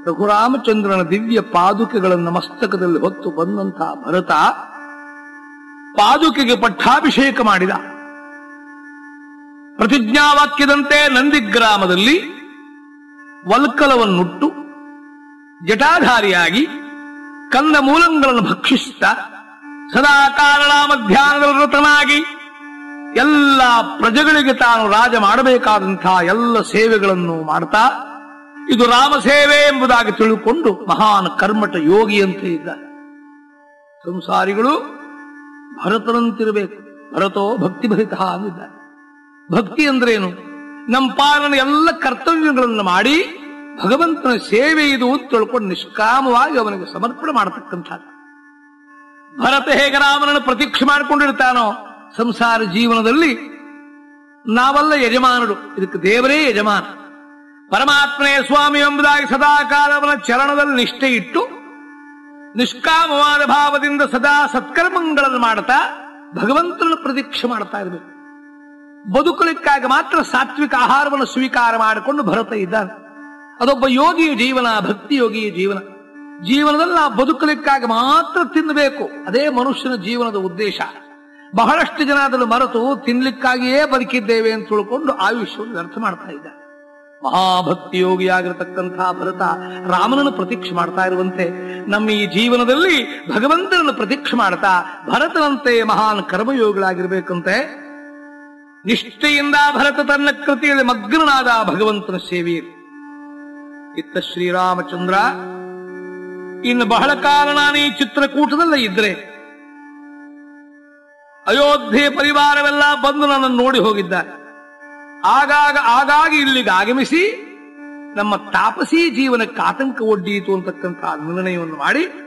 ರಘುರಾಮಚಂದ್ರನ ದಿವ್ಯ ಪಾದುಕೆಗಳನ್ನು ಮಸ್ತಕದಲ್ಲಿ ಹೊತ್ತು ಬಂದಂಥ ಭರತ ಪಾದುಕೆಗೆ ಪಟ್ಟಾಭಿಷೇಕ ಮಾಡಿದ ಪ್ರತಿಜ್ಞಾವಾಕ್ಯದಂತೆ ನಂದಿಗ್ರಾಮದಲ್ಲಿ ವಲ್ಕಲವನ್ನುಟ್ಟು ಜಟಾಧಾರಿಯಾಗಿ ಕಂದ ಮೂಲಗಳನ್ನು ಭಕ್ಷಿಸುತ್ತಾ ಸದಾ ಕಾರಣ ಮಧ್ಯಾಹ್ನದ ವ್ರತನಾಗಿ ಎಲ್ಲ ಪ್ರಜೆಗಳಿಗೆ ತಾನು ರಾಜ ಮಾಡಬೇಕಾದಂತಹ ಎಲ್ಲ ಸೇವೆಗಳನ್ನು ಮಾಡ್ತಾ ಇದು ರಾಮ ಸೇವೆ ಎಂಬುದಾಗಿ ತಿಳುಕೊಂಡು ಮಹಾನ್ ಕರ್ಮಟ ಯೋಗಿಯಂತೆ ಇದ್ದಾರೆ ಸಂಸಾರಿಗಳು ಭರತನಂತಿರಬೇಕು ಭರತೋ ಭಕ್ತಿ ಭರಿತ ಅಂದಿದ್ದಾರೆ ಭಕ್ತಿ ಅಂದ್ರೇನು ನಮ್ಮ ಪಾಲನ ಎಲ್ಲ ಕರ್ತವ್ಯಗಳನ್ನು ಮಾಡಿ ಭಗವಂತನ ಸೇವೆ ಇದು ಅಂತ ತಿಳ್ಕೊಂಡು ನಿಷ್ಕಾಮವಾಗಿ ಅವನಿಗೆ ಸಮರ್ಪಣೆ ಮಾಡತಕ್ಕಂಥದ್ದು ಭರತ ಹೇಗೆ ರಾಮನನ್ನು ಪ್ರತೀಕ್ಷೆ ಮಾಡಿಕೊಂಡಿರ್ತಾನೋ ಸಂಸಾರ ಜೀವನದಲ್ಲಿ ನಾವೆಲ್ಲ ಯಜಮಾನರು ಇದಕ್ಕೆ ದೇವರೇ ಯಜಮಾನ ಪರಮಾತ್ಮನೇ ಸ್ವಾಮಿ ಎಂಬುದಾಗಿ ಸದಾಕಾಲ ಅವನ ಚರಣದಲ್ಲಿ ನಿಷ್ಠೆ ಇಟ್ಟು ನಿಷ್ಕಾಮವಾದ ಭಾವದಿಂದ ಸದಾ ಸತ್ಕರ್ಮಗಳನ್ನು ಮಾಡ್ತಾ ಭಗವಂತನ ಪ್ರತೀಕ್ಷೆ ಮಾಡ್ತಾ ಇರಬೇಕು ಬದುಕಲಿಕ್ಕಾಗಿ ಮಾತ್ರ ಸಾತ್ವಿಕ ಆಹಾರವನ್ನು ಸ್ವೀಕಾರ ಮಾಡಿಕೊಂಡು ಭರತ ಇದ್ದಾನೆ ಅದೊಬ್ಬ ಯೋಗಿಯ ಜೀವನ ಭಕ್ತಿ ಯೋಗಿಯ ಜೀವನ ಜೀವನದಲ್ಲಿ ನಾವು ಬದುಕಲಿಕ್ಕಾಗಿ ಮಾತ್ರ ತಿನ್ನಬೇಕು ಅದೇ ಮನುಷ್ಯನ ಜೀವನದ ಉದ್ದೇಶ ಬಹಳಷ್ಟು ಜನ ಅದನ್ನು ಮರೆತು ತಿನ್ಲಿಕ್ಕಾಗಿಯೇ ಬದುಕಿದ್ದೇವೆ ಅಂತ ತಿಳ್ಕೊಂಡು ಆಯುಷ್ಯವನ್ನು ವ್ಯರ್ಥ ಮಾಡ್ತಾ ಇದ್ದಾರೆ ಮಹಾಭಕ್ತಿ ಯೋಗಿಯಾಗಿರತಕ್ಕಂತಹ ಭರತ ರಾಮನನ್ನು ಪ್ರತೀಕ್ಷೆ ಮಾಡ್ತಾ ಇರುವಂತೆ ನಮ್ಮ ಈ ಜೀವನದಲ್ಲಿ ಭಗವಂತನನ್ನು ಪ್ರತೀಕ್ಷೆ ಮಾಡ್ತಾ ಭರತನಂತೆ ಮಹಾನ್ ಕರ್ಮಯೋಗಿಗಳಾಗಿರ್ಬೇಕಂತೆ ನಿಷ್ಠೆಯಿಂದ ಭರತ ತನ್ನ ಕೃತಿಯಲ್ಲಿ ಮಗ್ನನಾದ ಭಗವಂತನ ಸೇವೆಯಲ್ಲಿ ಇತ್ತ ಶ್ರೀರಾಮಚಂದ್ರ ಇನ್ನು ಬಹಳ ಕಾಲ ನಾನು ಈ ಚಿತ್ರಕೂಟದಲ್ಲೇ ಇದ್ರೆ ಅಯೋಧ್ಯೆ ಪರಿವಾರವೆಲ್ಲ ಬಂದು ನನ್ನನ್ನು ನೋಡಿ ಹೋಗಿದ್ದಾರೆ ಆಗಾಗ ಆಗಾಗ ಇಲ್ಲಿಗೆ ಆಗಮಿಸಿ ನಮ್ಮ ತಾಪಸಿ ಜೀವನಕ್ಕೆ ಆತಂಕ ಒಡ್ಡೀತು ಅಂತಕ್ಕಂತಹ ನಿರ್ಣಯವನ್ನು ಮಾಡಿ